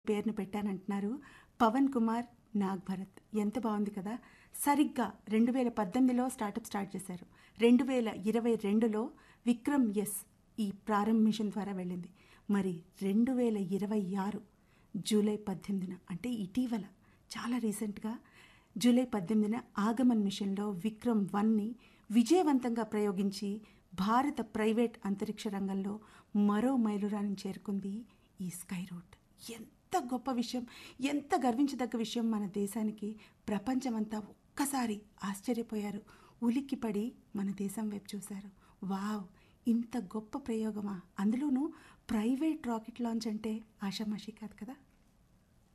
పేరును పెట్టానంటున్నారు పవన్ కుమార్ నాగ్ భరత్ ఎంత బాగుంది కదా సరిగ్గా రెండు వేల పద్దెనిమిదిలో స్టార్టప్ స్టార్ట్ చేశారు రెండు వేల ఇరవై రెండులో విక్రమ్ ఎస్ ఈ ప్రారంభ మిషన్ ద్వారా వెళ్ళింది మరి రెండు వేల ఇరవై ఆరు జూలై పద్దెనిమిదిన అంటే ఇటీవల చాలా రీసెంట్గా జూలై పద్దెనిమిదిన ఆగమన్ మిషన్లో విక్రమ్ వన్ని విజయవంతంగా ప్రయోగించి భారత ప్రైవేట్ అంతరిక్ష రంగంలో మరో మైలురాయిని చేరుకుంది ఈ స్కై రూట్ ఎంత గొప్ప విషయం ఎంత గర్వించదగ్గ విషయం మన దేశానికి ప్రపంచమంతా ఒక్కసారి ఆశ్చర్యపోయారు ఉలిక్కిపడి మన దేశం వైపు చూశారు వావ్ ఇంత గొప్ప ప్రయోగమా అందులోనూ ప్రైవేట్ రాకెట్ లాంచ్ అంటే ఆషామాషి కాదు కదా